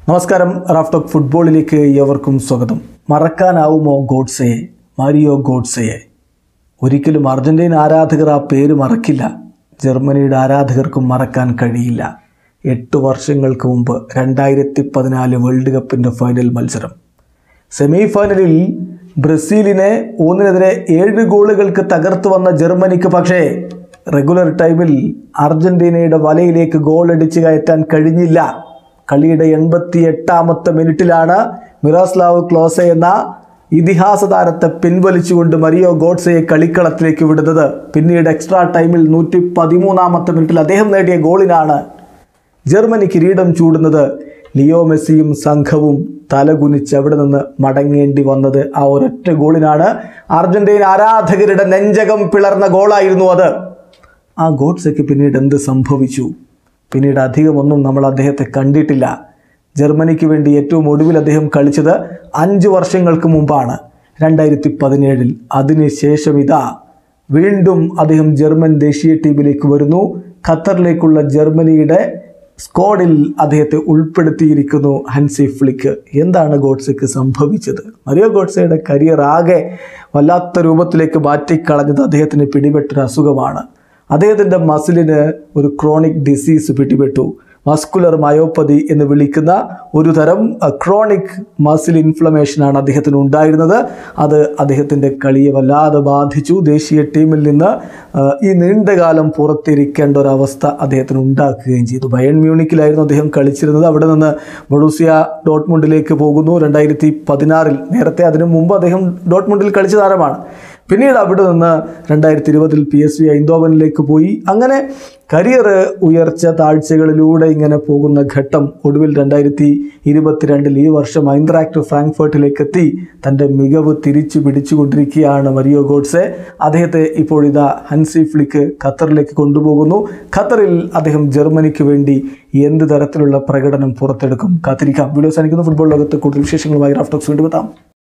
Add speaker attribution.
Speaker 1: നമസ്കാരം റാഫ്റ്റോക്ക് ഫുട്ബോളിലേക്ക് ഏവർക്കും സ്വാഗതം മറക്കാനാവുമോ ഗോഡ്സയെ മാരിയോ ഗോഡ്സയെ ഒരിക്കലും അർജന്റീന ആരാധകർ ആ പേര് മറക്കില്ല ജർമ്മനിയുടെ ആരാധകർക്കും മറക്കാൻ കഴിയില്ല എട്ട് വർഷങ്ങൾക്ക് മുമ്പ് രണ്ടായിരത്തി പതിനാല് വേൾഡ് കപ്പിൻ്റെ ഫൈനൽ മത്സരം സെമി ഫൈനലിൽ ബ്രസീലിനെ ഒന്നിനെതിരെ ഏഴ് ഗോളുകൾക്ക് തകർത്തു വന്ന ജർമ്മനിക്ക് പക്ഷേ റെഗുലർ ടൈമിൽ അർജന്റീനയുടെ വലയിലേക്ക് ഗോൾ അടിച്ചു കയറ്റാൻ കഴിഞ്ഞില്ല കളിയുടെ എൺപത്തി എട്ടാമത്തെ മിനിറ്റിലാണ് മിറോസ്ലാവ് ക്ലോസെ എന്ന ഇതിഹാസ താരത്തെ പിൻവലിച്ചുകൊണ്ട് മരിയോ ഗോഡ്സയെ കളിക്കളത്തിലേക്ക് വിടുന്നത് പിന്നീട് എക്സ്ട്രാ ടൈമിൽ നൂറ്റി പതിമൂന്നാമത്തെ മിനിറ്റിൽ അദ്ദേഹം നേടിയ ഗോളിനാണ് ജർമ്മനി കിരീടം ചൂടുന്നത് ലിയോ മെസ്സിയും സംഘവും തലകുനിച്ച് അവിടെ നിന്ന് മടങ്ങേണ്ടി വന്നത് ആ ഒരൊറ്റ ഗോളിനാണ് അർജന്റീന ആരാധകരുടെ നെഞ്ചകം പിളർന്ന ഗോളായിരുന്നു അത് ആ ഗോഡ്സയ്ക്ക് പിന്നീട് എന്ത് സംഭവിച്ചു പിന്നീട് അധികമൊന്നും നമ്മൾ അദ്ദേഹത്തെ കണ്ടിട്ടില്ല ജർമ്മനിക്ക് വേണ്ടി ഏറ്റവും ഒടുവിൽ അദ്ദേഹം കളിച്ചത് അഞ്ച് വർഷങ്ങൾക്ക് മുമ്പാണ് രണ്ടായിരത്തി പതിനേഴിൽ അതിനുശേഷം ഇതാ വീണ്ടും അദ്ദേഹം ജർമ്മൻ ദേശീയ ടീമിലേക്ക് വരുന്നു ഖത്തറിലേക്കുള്ള ജർമ്മനിയുടെ സ്ക്വാഡിൽ അദ്ദേഹത്തെ ഉൾപ്പെടുത്തിയിരിക്കുന്നു ഹൻസി ഫ്ലിക്ക് എന്താണ് ഗോഡ്സെക്ക് സംഭവിച്ചത് മരിയോ ഗോഡ്സയുടെ കരിയർ ആകെ വല്ലാത്ത രൂപത്തിലേക്ക് മാറ്റിക്കളഞ്ഞത് അദ്ദേഹത്തിന് പിടിപെട്ടൊരു അസുഖമാണ് അദ്ദേഹത്തിൻ്റെ മസിലിന് ഒരു ക്രോണിക് ഡിസീസ് പിടിപെട്ടു മസ്കുലർ മയോപ്പതി എന്ന് വിളിക്കുന്ന ഒരു തരം ക്രോണിക് മസിൽ ഇൻഫ്ലമേഷനാണ് അദ്ദേഹത്തിന് ഉണ്ടായിരുന്നത് അത് അദ്ദേഹത്തിൻ്റെ കളിയെ വല്ലാതെ ബാധിച്ചു ദേശീയ ടീമിൽ നിന്ന് ആ, ഈ നീണ്ടകാലം പുറത്തിരിക്കേണ്ട ഒരവസ്ഥ അദ്ദേഹത്തിന് ഉണ്ടാക്കുകയും ചെയ്തു ബയൺ മ്യൂണിക്കിലായിരുന്നു അദ്ദേഹം കളിച്ചിരുന്നത് അവിടെ നിന്ന് ബൊഡൂസിയ ഡോട്ട്മുണ്ടിലേക്ക് പോകുന്നു രണ്ടായിരത്തി പതിനാറിൽ നേരത്തെ അതിനു മുമ്പ് അദ്ദേഹം ഡോട്ട്മുണ്ടിൽ കളിച്ച താരമാണ് പിന്നീട് അവിടെ നിന്ന് രണ്ടായിരത്തി ഇരുപതിൽ പി എസ് വി ഐന്തോവനിലേക്ക് പോയി അങ്ങനെ കരിയർ ഉയർച്ച താഴ്ചകളിലൂടെ ഇങ്ങനെ പോകുന്ന ഘട്ടം ഒടുവിൽ രണ്ടായിരത്തി ഇരുപത്തിരണ്ടിൽ ഈ വർഷം ഐന്ത്രാക്ട് ഫ്രാങ്ക്ഫർട്ടിലേക്ക് എത്തി തൻ്റെ മികവ് തിരിച്ചു പിടിച്ചുകൊണ്ടിരിക്കുകയാണ് മരിയോ ഗോഡ്സെ അദ്ദേഹത്തെ ഇപ്പോൾ ഇതാ ഹൻസി ഫ്ലിക്ക് ഖത്തറിലേക്ക് കൊണ്ടുപോകുന്നു ഖത്തറിൽ അദ്ദേഹം ജർമ്മനിക്ക് വേണ്ടി എന്ത് തരത്തിലുള്ള പ്രകടനം പുറത്തെടുക്കും കാത്തിരിക്കാം വീഡിയോ സാധിക്കുന്ന ഫുട്ബോൾ ലോകത്ത് കൂടുതൽ വിശേഷങ്ങളുമായി റാഫ്റ്റോക്സ് വീണ്ടും എത്താം